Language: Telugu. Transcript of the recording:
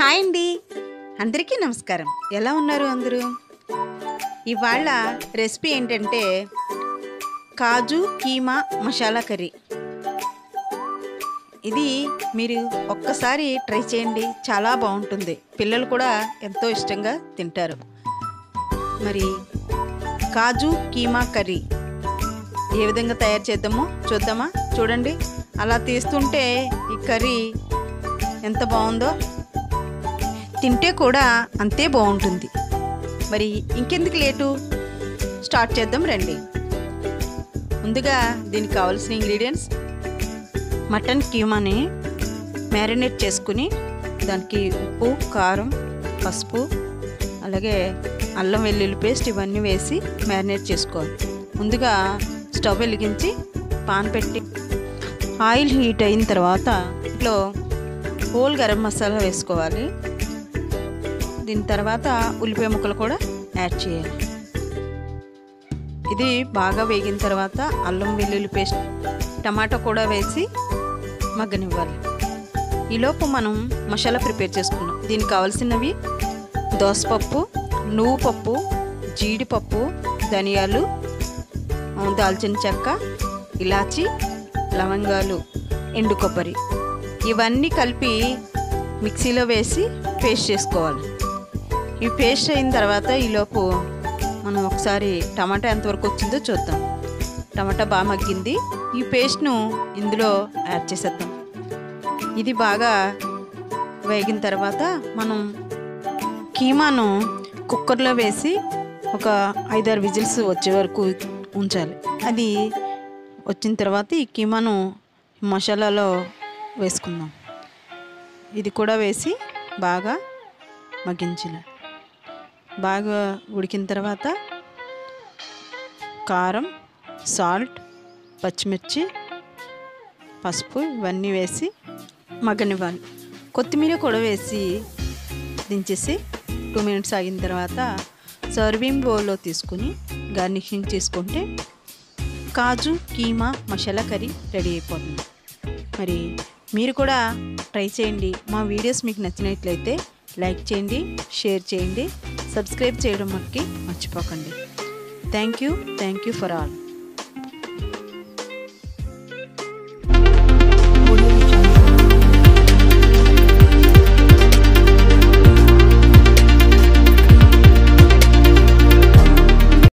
హాయ్ అండి అందరికీ నమస్కారం ఎలా ఉన్నారు అందరూ ఇవాళ రెసిపీ ఏంటంటే కాజు కీమా మసాలా కర్రీ ఇది మీరు ఒక్కసారి ట్రై చేయండి చాలా బాగుంటుంది పిల్లలు కూడా ఎంతో ఇష్టంగా తింటారు మరి కాజు కీమా కర్రీ ఏ విధంగా తయారు చేద్దామో చూద్దామా చూడండి అలా తీస్తుంటే ఈ కర్రీ ఎంత బాగుందో తింటే కూడా అంతే బాగుంటుంది మరి ఇంకెందుకు లేటు స్టార్ట్ చేద్దాం రండి ముందుగా దీనికి కావాల్సిన ఇంగ్రీడియంట్స్ మటన్ కీమాని మ్యారినేట్ చేసుకుని దానికి ఉప్పు కారం పసుపు అలాగే అల్లం వెల్లుల్లి పేస్ట్ ఇవన్నీ వేసి మ్యారినేట్ చేసుకోవాలి ముందుగా స్టవ్ వెలిగించి పాన్ పెట్టి ఆయిల్ హీట్ అయిన తర్వాత ఇంట్లో హోల్ గరం మసాలా వేసుకోవాలి దీని తర్వాత ఉల్లిపాయ ముక్కలు కూడా యాడ్ చేయాలి ఇది బాగా వేగిన తర్వాత అల్లం వెల్లుల్లి పేస్ట్ టమాటా కూడా వేసి మగ్గనివ్వాలి ఈలోపు మనం మసాలా ప్రిపేర్ చేసుకున్నాం దీనికి కావాల్సినవి దోసపప్పు నువ్వు పప్పు జీడిపప్పు ధనియాలు దాల్చిన చెక్క ఇలాచి లవంగాలు ఎండు కొబ్బరి ఇవన్నీ కలిపి మిక్సీలో వేసి పేస్ట్ చేసుకోవాలి ఈ పేస్ట్ అయిన తర్వాత ఈలోపు మనం ఒకసారి టమాటా ఎంతవరకు వచ్చిందో చూద్దాం టమాటా బాగా మగ్గింది ఈ పేస్ట్ను ఇందులో యాడ్ చేసేద్దాం ఇది బాగా వేగిన తర్వాత మనం కీమాను కుక్కర్లో వేసి ఒక ఐదారు విజిల్స్ వచ్చే వరకు ఉంచాలి అది వచ్చిన తర్వాత ఈ కీమాను మసాలాలో వేసుకుందాం ఇది కూడా వేసి బాగా మగ్గించాలి బాగా ఉడికిన తర్వాత కారం సాల్ట్ పచ్చిమిర్చి పసుపు ఇవన్నీ వేసి మగ్గనివ్వాలి కొత్తిమీర కూడా వేసి దించేసి టూ మినిట్స్ ఆగిన తర్వాత సర్వింగ్ బౌల్లో తీసుకుని గార్నిషింగ్ చేసుకుంటే కాజు కీమా మసాలా కర్రీ రెడీ అయిపోతుంది మరి మీరు కూడా ట్రై చేయండి మా వీడియోస్ మీకు నచ్చినట్లయితే లైక్ చేయండి షేర్ చేయండి సబ్స్క్రైబ్ చేయడం మనకి మర్చిపోకండి thank you thank you for all